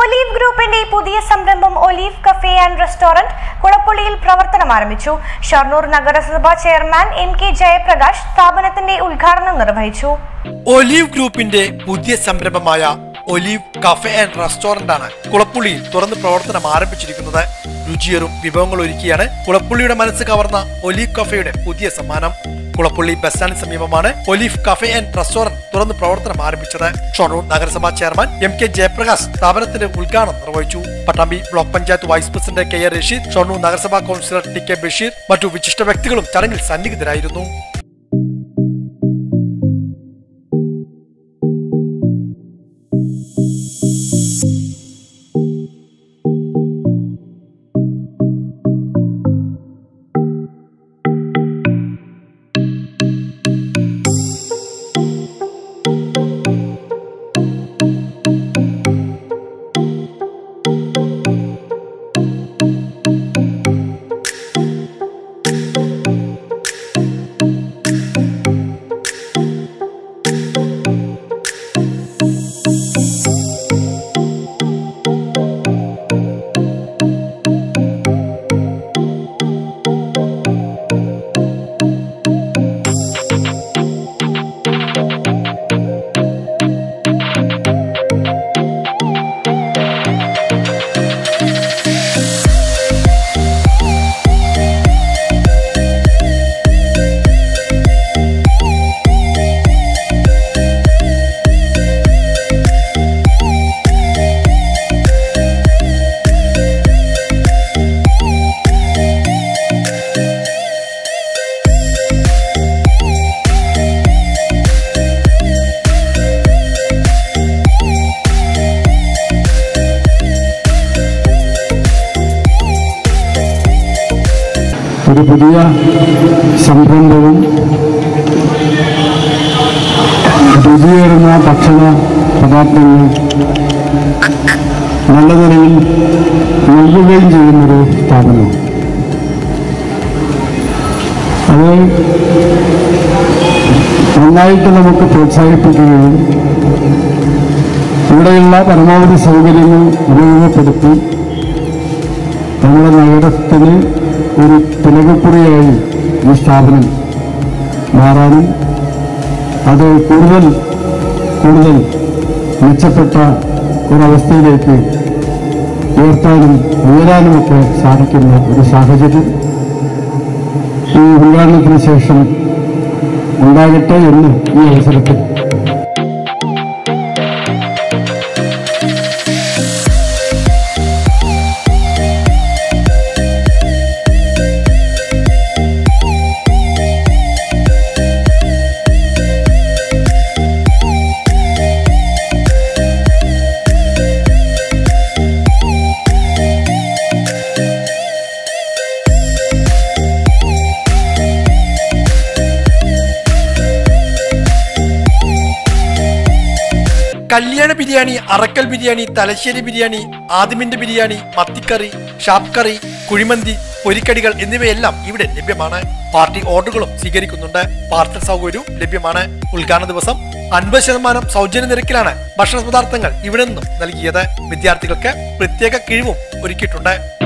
olive ഗ്രൂപ്പിന്റെ പുതിയ സംരംഭം ഒലീവ് കഫേ ആൻഡ് റെസ്റ്റോറന്റ് കുളപ്പുള്ളിയിൽ പ്രവർത്തനം ആരംഭിച്ചു ഷൊർണൂർ നഗരസഭാ ചെയർമാൻ എം കെ ജയപ്രകാശ് സ്ഥാപനത്തിന്റെ ഉദ്ഘാടനം നിർവഹിച്ചു ഒലീവ് ഗ്രൂപ്പിന്റെ പുതിയ സംരംഭമായ ഒലീവ് കഫേ ആൻഡ് റെസ്റ്റോറന്റ് ആണ് കുളപ്പുള്ളിയിൽ തുറന്ന് പ്രവർത്തനം ആരംഭിച്ചിരിക്കുന്നത് രുചിയേറും വിഭവങ്ങൾ ഒരുക്കിയാണ് കുളപ്പുള്ളിയുടെ മനസ്സ് കവർന്ന ഒലീവ് കഫേയുടെ പുതിയ സമ്മാനം കുളപ്പുള്ളി ബസ് സ്റ്റാൻഡിന് സമീപമാണ് ഒലീവ് കഫേ ആൻഡ് റെസ്റ്റോറന്റ് തുറന്ന് പ്രവർത്തനം ആരംഭിച്ചത് ഷൊർണൂർ നഗരസഭാ ചെയർമാൻ എം കെ ജയപ്രകാശ് സ്ഥാപനത്തിന്റെ ഉദ്ഘാടനം നിർവഹിച്ചു Pattambi block panchayat vice president K A Rasheed Shoranur നഗരസഭാ കൗൺസിലർ ടി കെ ബഷീർ മറ്റു വിശിഷ്ട വ്യക്തികളും ചടങ്ങിൽ സന്നിഹിതരായിരുന്നു ഒരു പുതിയ സംരംഭവും രുചിയേറുന്ന ഭക്ഷണ പദാർത്ഥങ്ങൾ നല്ല നിലയിൽ നൽകുകയും ചെയ്യുന്നൊരു സ്ഥാപനം അത് നന്നായിട്ട് നമുക്ക് പ്രോത്സാഹിപ്പിക്കുകയും ഇവിടെയുള്ള പരമാവധി സൗകര്യങ്ങൾ ഉപയോഗപ്പെടുത്തി നമ്മുടെ നഗരത്തിന് ഒരു തിലകക്കുറിയായി ഈ സ്ഥാപനം മാറാനും അത് കൂടുതൽ കൂടുതൽ മെച്ചപ്പെട്ട ഒരവസ്ഥയിലേക്ക് ഉയർത്താനും ഉയരാനുമൊക്കെ സാധിക്കുന്ന ഒരു സാഹചര്യം ഈ ഉദ്ഘാടനത്തിന് ശേഷം ഉണ്ടാകട്ടെ എന്ന് ഈ അവസരത്തിൽ കല്യാണ ബിരിയാണി അറക്കൽ ബിരിയാണി തലശ്ശേരി ബിരിയാണി ആദിമിന്റെ ബിരിയാണി മത്തിക്കറി ഷാപ്പ് കറി കുഴിമന്തി പൊരിക്കടികൾ എന്നിവയെല്ലാം ഇവിടെ ലഭ്യമാണ് പാർട്ടി ഓർഡറുകളും സ്വീകരിക്കുന്നുണ്ട് പാർസൽ സൗകര്യവും ലഭ്യമാണ് ഉദ്ഘാടന ദിവസം അൻപത് ശതമാനം സൗജന്യ നിരക്കിലാണ് ഭക്ഷണ പദാർത്ഥങ്ങൾ ഇവിടെ നിന്നും നൽകിയത് വിദ്യാർത്ഥികൾക്ക് പ്രത്യേക കിഴിവും ഒരുക്കിയിട്ടുണ്ട്